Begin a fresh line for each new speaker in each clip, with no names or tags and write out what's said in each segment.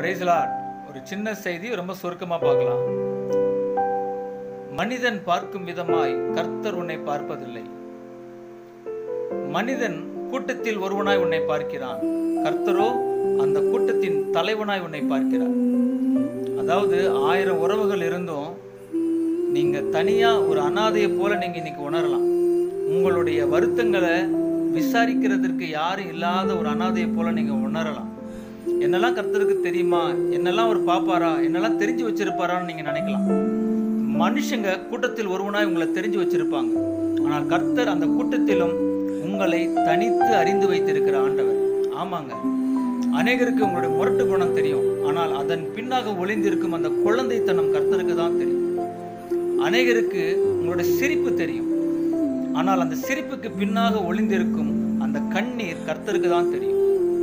பிரைஸ்லாட் ஒரு சின்ன செய்தி ரொம்ப சுருக்கமா பார்க்கலாம் மனிதன் பார்க்கும் விதமாய் கர்த்தர் உன்னை பார்ப்பதில்லை மனிதன் கூட்டத்தில் ஒருவனாய் உன்னை பார்க்கிறான் கர்த்தரோ அந்த கூட்டத்தின் தலைவனாய் உன்னை பார்க்கிறார் அதாவது ஆயிரம் உறவுகள் இருந்தும் நீங்க தனியா ஒரு அனாதையை போல நீங்க இன்னைக்கு உணரலாம் உங்களுடைய வருத்தங்களை விசாரிக்கிறதற்கு யாரும் இல்லாத ஒரு அனாதையை போல நீங்க உணரலாம் என்னெல்லாம் கர்த்தருக்கு தெரியுமா என்னெல்லாம் அவர் பாப்பாரா என்னெல்லாம் தெரிஞ்சு வச்சிருப்பாரான்னு நீங்க நினைக்கலாம் மனுஷங்க கூட்டத்தில் ஒருவனாய் உங்களை தெரிஞ்சு வச்சிருப்பாங்க ஆனால் கர்த்தர் அந்த கூட்டத்திலும் உங்களை தனித்து அறிந்து வைத்திருக்கிற ஆண்டவர் ஆமாங்க அநேகருக்கு உங்களுடைய முரட்டு குணம் தெரியும் ஆனால் அதன் பின்னாக ஒளிந்திருக்கும் அந்த குழந்தைத்தனம் கர்த்தருக்கு தான் தெரியும் அநேகருக்கு உங்களுடைய சிரிப்பு தெரியும் ஆனால் அந்த சிரிப்புக்கு பின்னாக ஒளிந்திருக்கும் அந்த கண்ணீர் கர்த்தருக்கு தான் தெரியும்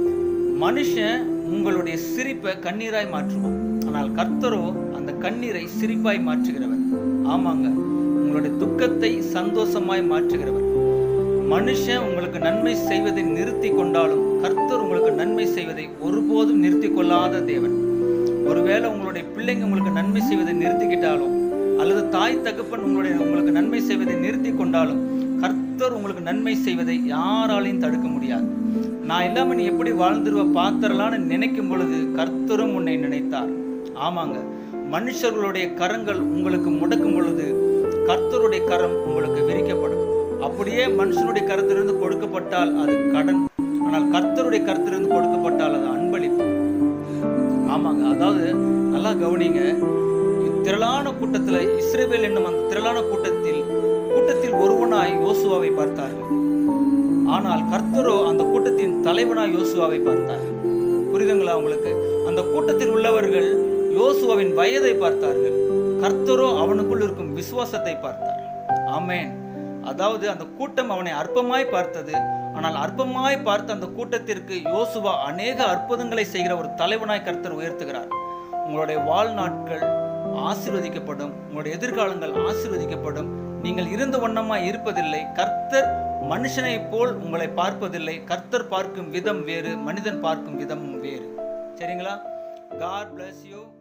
மனுஷன் உங்களுடைய சிரிப்பை கண்ணீராய் மாற்றுவான் ஆனால் கர்த்தரோ அந்த கண்ணீரை சிரிப்பாய் மாற்றுகிறவர் ஆமாங்க உங்களுடைய துக்கத்தை சந்தோஷமாய் மாற்றுகிறவர் மனுஷன் உங்களுக்கு நன்மை செய்வதை நிறுத்தி கொண்டாலும் கர்த்தர் உங்களுக்கு நன்மை செய்வதை ஒருபோதும் நிறுத்தி கொள்ளாத தேவன் ஒருவேளை உங்களுடைய பிள்ளைங்க உங்களுக்கு நன்மை செய்வதை நிறுத்திக்கிட்டாலும் அல்லது தாய் தகப்பன் உங்களுடைய உங்களுக்கு நன்மை செய்வதை நிறுத்தி கொண்டாலும் கர்த்தர் உங்களுக்கு நன்மை செய்வதை யாராலையும் தடுக்க முடியாது நான் இல்லாம நீ எப்படி வாழ்ந்துருவ பாத்திரலான்னு நினைக்கும் பொழுது கர்த்தரும் உன்னை நினைத்தார் ஆமாங்க மனுஷர்களுடைய கரங்கள் உங்களுக்கு முடக்கும் பொழுது கர்த்தருடைய கரம் உங்களுக்கு விரிக்கப்படும் அப்படியே மனுஷனுடைய கருத்திலிருந்து கொடுக்கப்பட்டால் அது கடன் ஆனால் கர்த்தருடைய கருத்திலிருந்து கொடுக்கப்பட்டால் அது அன்பளிப்பு ஆமாங்க அதாவது நல்லா கவனிங்க திரளான கூட்டத்துல இஸ்ரேவேல் என்னும் அந்த திரளான கூட்டத்தில் கூட்டத்தில் ஒருவனாய் யோசுவாவை பார்த்தார்கள் ஆனால் கர்த்தரோ அந்த கூட்டத்தின் தலைவனாய் யோசுவாவை பார்த்தார் புரியுதுங்களா உங்களுக்கு அந்த கூட்டத்தில் உள்ளவர்கள் யோசுவாவின் வயதை பார்த்தார்கள் கர்த்தரோ அவனுக்குள் இருக்கும் விசுவாசத்தை பார்த்தார் ஆமேன் அதாவது அந்த கூட்டம் அவனை அற்பமாய் பார்த்தது ஆனால் அற்பமாய் பார்த்த அந்த கூட்டத்திற்கு யோசுவா அநேக அற்புதங்களை செய்கிற ஒரு தலைவனாய் கர்த்தர் உயர்த்துகிறார் உங்களுடைய வாழ்நாட்கள் ஆசீர்வதிக்கப்படும் உங்களுடைய எதிர்காலங்கள் ஆசீர்வதிக்கப்படும் நீங்கள் இருந்த வண்ணமாய் இருப்பதில்லை கர்த்தர் மனுஷனைப் போல் உங்களை பார்ப்பதில்லை கர்த்தர் பார்க்கும் விதம் வேறு மனிதன் பார்க்கும் விதம் வேறு சரிங்களா காட் bless யூ